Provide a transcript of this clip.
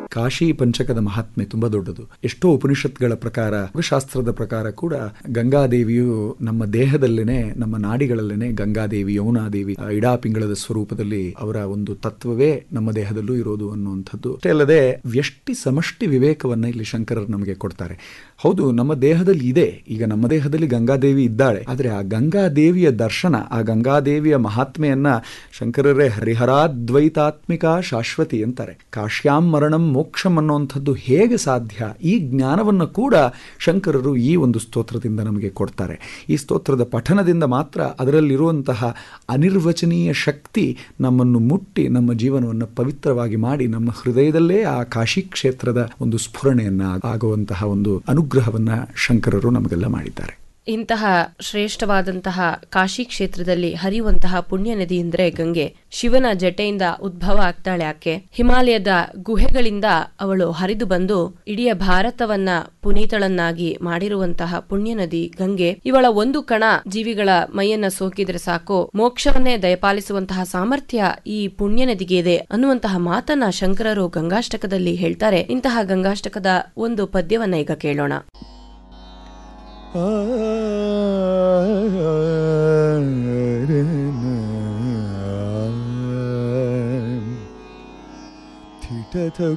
ಕಾಶಿ ಪಂಚಕದ ಮಹಾತ್ಮೆ ತುಂಬಾ ದೊಡ್ಡದು ಎಷ್ಟೋ ಉಪನಿಷತ್ಗಳ ಪ್ರಕಾರ ಶಾಸ್ತ್ರದ ಪ್ರಕಾರ ಕೂಡ ಗಂಗಾದೇವಿಯು ನಮ್ಮ ದೇಹದಲ್ಲೇನೆ ನಮ್ಮ ನಾಡಿಗಳಲ್ಲೇನೆ ಗಂಗಾದೇವಿ ಯಮುನಾದೇವಿ ಆ ಇಡಾಪಿಂಗಳದ ಸ್ವರೂಪದಲ್ಲಿ ಅವರ ಒಂದು ತತ್ವವೇ ನಮ್ಮ ದೇಹದಲ್ಲೂ ಇರೋದು ಅನ್ನುವಂಥದ್ದು ಅಷ್ಟೇ ಅಲ್ಲದೆ ವ್ಯಷ್ಟಿ ಸಮಷ್ಟಿ ವಿವೇಕವನ್ನ ಇಲ್ಲಿ ಶಂಕರರು ನಮಗೆ ಕೊಡ್ತಾರೆ ಹೌದು ನಮ್ಮ ದೇಹದಲ್ಲಿ ಇದೆ ಈಗ ನಮ್ಮ ದೇಹದಲ್ಲಿ ಗಂಗಾದೇವಿ ಇದ್ದಾಳೆ ಆದರೆ ಆ ಗಂಗಾದೇವಿಯ ದರ್ಶನ ಆ ಗಂಗಾದೇವಿಯ ಮಹಾತ್ಮೆಯನ್ನ ಶಂಕರರೇ ಹರಿಹರಾದ್ವೈತಾತ್ಮಿಕ ಶಾಶ್ವತಿ ಅಂತಾರೆ ಕಾಶ್ಯಾಂ ಮರಣಂ ಮೋಕ್ಷಂ ಅನ್ನುವಂಥದ್ದು ಹೇಗೆ ಸಾಧ್ಯ ಈ ಜ್ಞಾನವನ್ನು ಕೂಡ ಶಂಕರರು ಈ ಒಂದು ಸ್ತೋತ್ರದಿಂದ ನಮಗೆ ಕೊಡ್ತಾರೆ ಈ ಸ್ತೋತ್ರದ ಪಠನದಿಂದ ಮಾತ್ರ ಅದರಲ್ಲಿರುವಂತಹ ಅನಿರ್ವಚನೀಯ ಶಕ್ತಿ ನಮ್ಮನ್ನು ಮುಟ್ಟಿ ನಮ್ಮ ಜೀವನವನ್ನು ಪವಿತ್ರವಾಗಿ ಮಾಡಿ ನಮ್ಮ ಹೃದಯದಲ್ಲೇ ಆ ಕಾಶಿ ಕ್ಷೇತ್ರದ ಒಂದು ಸ್ಫುರಣೆಯನ್ನ ಆಗುವಂತಹ ಒಂದು ಅನುಗ್ರಹವನ್ನ ಶಂಕರರು ನಮಗೆಲ್ಲ ಮಾಡಿದ್ದಾರೆ ಇಂತಹ ಶ್ರೇಷ್ಠವಾದಂತಹ ಕಾಶಿ ಕ್ಷೇತ್ರದಲ್ಲಿ ಹರಿಯುವಂತಹ ಪುಣ್ಯ ನದಿ ಅಂದ್ರೆ ಗಂಗೆ ಶಿವನ ಜಟೆಯಿಂದ ಉದ್ಭವ ಆಗ್ತಾಳೆ ಆಕೆ ಹಿಮಾಲಯದ ಗುಹೆಗಳಿಂದ ಅವಳು ಹರಿದು ಬಂದು ಇಡೀ ಭಾರತವನ್ನ ಪುನೀತಳನ್ನಾಗಿ ಮಾಡಿರುವಂತಹ ಪುಣ್ಯ ನದಿ ಗಂಗೆ ಇವಳ ಒಂದು ಕಣ ಜೀವಿಗಳ ಮೈಯನ್ನ ಸೋಕಿದ್ರೆ ಸಾಕು ಮೋಕ್ಷವನ್ನೇ ದಯಪಾಲಿಸುವಂತಹ ಸಾಮರ್ಥ್ಯ ಈ ಪುಣ್ಯ ನದಿಗೆ ಇದೆ ಅನ್ನುವಂತಹ ಮಾತನ್ನ ಶಂಕರರು ಗಂಗಾಷ್ಟಕದಲ್ಲಿ ಹೇಳ್ತಾರೆ ಇಂತಹ ಗಂಗಾಷ್ಟಕದ ಒಂದು ಪದ್ಯವನ್ನ ಈಗ ಕೇಳೋಣ ಆ